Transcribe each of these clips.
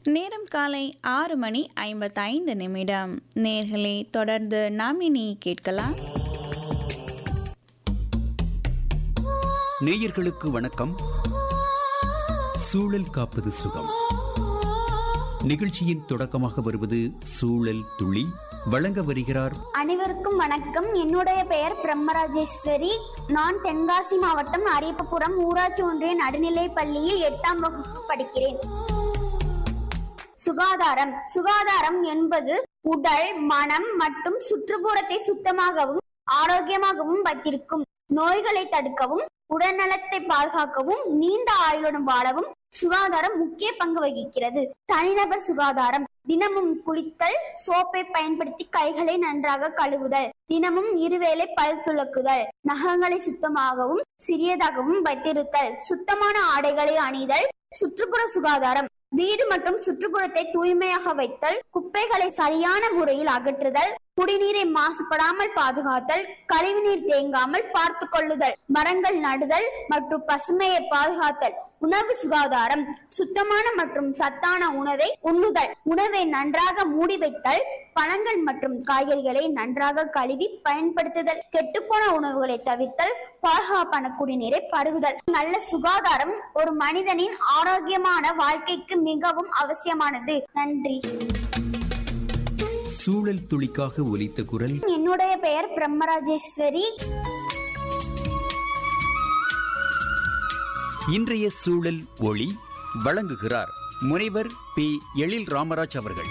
நேரம் காலை ஆறு மணி ஐம்பத்தைந்து நிமிடம் நேர்களே தொடர்ந்து நாம் இனி கேட்கலாம் நேயர்களுக்கு வணக்கம் சூழல் காப்பது சுகம் நிகழ்ச்சியின் தொடக்கமாக வருவது சூழல் துளி வழங்க வருகிறார் அனைவருக்கும் வணக்கம் என்னுடைய பெயர் பிரம்மராஜேஸ்வரி நான் தென்காசி மாவட்டம் அரியப்பபுரம் ஊராட்சி ஒன்றிய நடுநிலைப் பள்ளியில் எட்டாம் வகுப்பு படிக்கிறேன் சுகாதாரம் சுகாதாரம் என்பது உடல் மனம் மற்றும் சுற்றுப்புறத்தை சுத்தமாகவும் ஆரோக்கியமாகவும் வைத்திருக்கும் நோய்களை தடுக்கவும் உடல்நலத்தை பாதுகாக்கவும் நீண்ட ஆயுளுடன் வாழவும் சுகாதாரம் முக்கிய பங்கு வகிக்கிறது தனிநபர் சுகாதாரம் தினமும் குளித்தல் சோப்பை பயன்படுத்தி கைகளை நன்றாக கழுவுதல் தினமும் இருவேளை பல் துலக்குதல் நகங்களை சுத்தமாகவும் சிறியதாகவும் வைத்திருத்தல் சுத்தமான ஆடைகளை அணிதல் சுற்றுப்புற சுகாதாரம் வீடு மற்றும் சுற்றுப்புறத்தை தூய்மையாக வைத்தல் குப்பைகளை சரியான முறையில் அகற்றுதல் குடிநீரை மாசுபடாமல் பாதுகாத்தல் கழிவுநீர் தேங்காமல் பார்த்து கொள்ளுதல் மரங்கள் நடுதல் மற்றும் பசுமையை பாதுகாத்தல் உணவு சுகாதாரம் சுத்தமான மற்றும் சத்தான உணவை உண்ணுதல் உணவை நன்றாக மூடி வைத்தல் பழங்கள் மற்றும் காய்கறிகளை நன்றாக கழுவி பயன்படுத்துதல் கெட்டுப்போன உணவுகளை தவிர்த்தல் பாதுகாப்பான குடிநீரை பருகுதல் நல்ல சுகாதாரம் ஒரு மனிதனின் ஆரோக்கியமான வாழ்க்கைக்கு மிகவும் அவசியமானது நன்றி சூழல் துளிக்காக ஒலித்த குரல் என்னுடைய பெயர் பிரம்மராஜேஸ்வரி இன்றைய சூழல் ஒளி வழங்குகிறார் முனைவர் பி எழில் ராமராஜ் அவர்கள்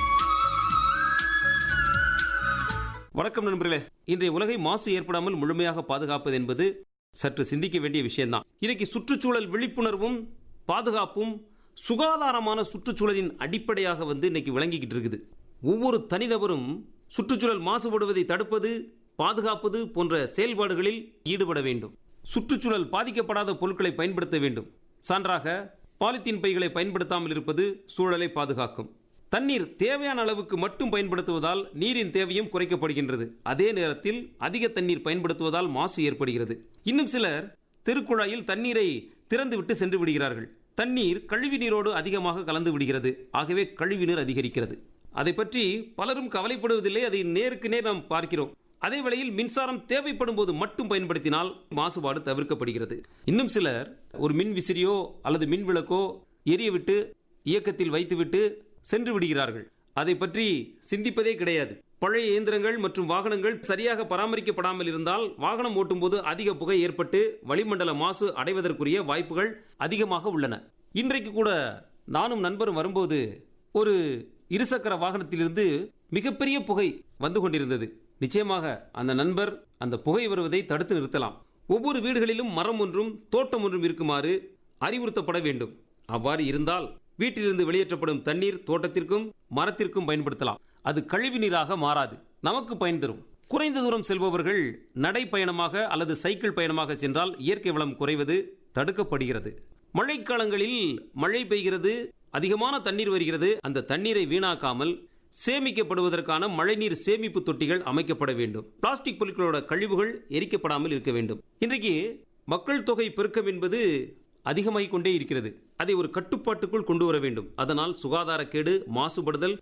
வணக்கம் நண்பர்களே இன்றைய உலகை மாசு ஏற்படாமல் முழுமையாக பாதுகாப்பது என்பது சற்று சிந்திக்க வேண்டிய விஷயம்தான் இன்னைக்கு சுற்றுச்சூழல் விழிப்புணர்வும் பாதுகாப்பும் சுகாதாரமான சுற்றுச்சூழலின் அடிப்படையாக வந்து இன்னைக்கு விளங்கிக்கிட்டு இருக்குது ஒவ்வொரு தனிநபரும் சுற்றுச்சூழல் மாசுபடுவதை தடுப்பது பாதுகாப்பது போன்ற செயல்பாடுகளில் ஈடுபட வேண்டும் சுற்றுச்சூழல் பாதிக்கப்படாத பொருட்களை பயன்படுத்த வேண்டும் சான்றாக பாலித்தீன் பைகளை பயன்படுத்தாமல் இருப்பது சூழலை பாதுகாக்கும் தண்ணீர் தேவையான அளவுக்கு மட்டும் பயன்படுத்துவதால் நீரின் தேவையும் குறைக்கப்படுகின்றது அதே நேரத்தில் அதிக தண்ணீர் பயன்படுத்துவதால் மாசு ஏற்படுகிறது இன்னும் சிலர் தெருக்குழாயில் தண்ணீரை திறந்துவிட்டு சென்று விடுகிறார்கள் தண்ணீர் கழிவு நீரோடு அதிகமாக கலந்து விடுகிறது ஆகவே கழிவு நீர் அதிகரிக்கிறது அதை பற்றி பலரும் கவலைப்படுவதில்லை அதை நேருக்கு நேர் நாம் பார்க்கிறோம் அதே வேளையில் மின்சாரம் தேவைப்படும் போது மட்டும் பயன்படுத்தினால் மாசுபாடு தவிர்க்கப்படுகிறது இன்னும் சிலர் ஒரு மின் விசிறியோ அல்லது மின் விளக்கோ எரியவிட்டு இயக்கத்தில் வைத்துவிட்டு சென்று விடுகிறார்கள் அதை பற்றி சிந்திப்பதே கிடையாது பழைய இயந்திரங்கள் மற்றும் வாகனங்கள் சரியாக பராமரிக்கப்படாமல் இருந்தால் வாகனம் ஓட்டும்போது அதிக புகை ஏற்பட்டு வளிமண்டல மாசு அடைவதற்குரிய வாய்ப்புகள் அதிகமாக உள்ளன இன்றைக்கு கூட நானும் நண்பரும் வரும்போது ஒரு இருசக்கர வாகனத்திலிருந்து மிகப்பெரிய புகை வந்து கொண்டிருந்தது நிச்சயமாக அந்த நண்பர் அந்த புகை வருவதை தடுத்து நிறுத்தலாம் ஒவ்வொரு வீடுகளிலும் மரம் ஒன்றும் தோட்டம் ஒன்றும் இருக்குமாறு அறிவுறுத்தப்பட வேண்டும் அவ்வாறு இருந்தால் வீட்டிலிருந்து வெளியேற்றப்படும் தண்ணீர் தோட்டத்திற்கும் மரத்திற்கும் பயன்படுத்தலாம் அது கழிவு நீராக மாறாது நமக்கு பயன் தரும் குறைந்த தூரம் செல்பவர்கள் நடைப்பயணமாக அல்லது சைக்கிள் பயணமாக சென்றால் இயற்கை வளம் குறைவது தடுக்கப்படுகிறது மழைக்காலங்களில் மழை பெய்கிறது அதிகமான தண்ணீர் வருகிறது அந்த தண்ணீரை வீணாக்காமல் சேமிக்கப்படுவதற்கான மழைநீர் சேமிப்பு தொட்டிகள் அமைக்கப்பட வேண்டும் பிளாஸ்டிக் பொருட்களோட கழிவுகள் எரிக்கப்படாமல் இருக்க வேண்டும் இன்றைக்கு மக்கள் தொகை பெருக்கம் என்பது அதிகமாகிக் கொண்டே இருக்கிறது அதை ஒரு கட்டுப்பாட்டுக்குள் கொண்டு வர வேண்டும் அதனால் சுகாதாரக்கேடு மாசுபடுதல்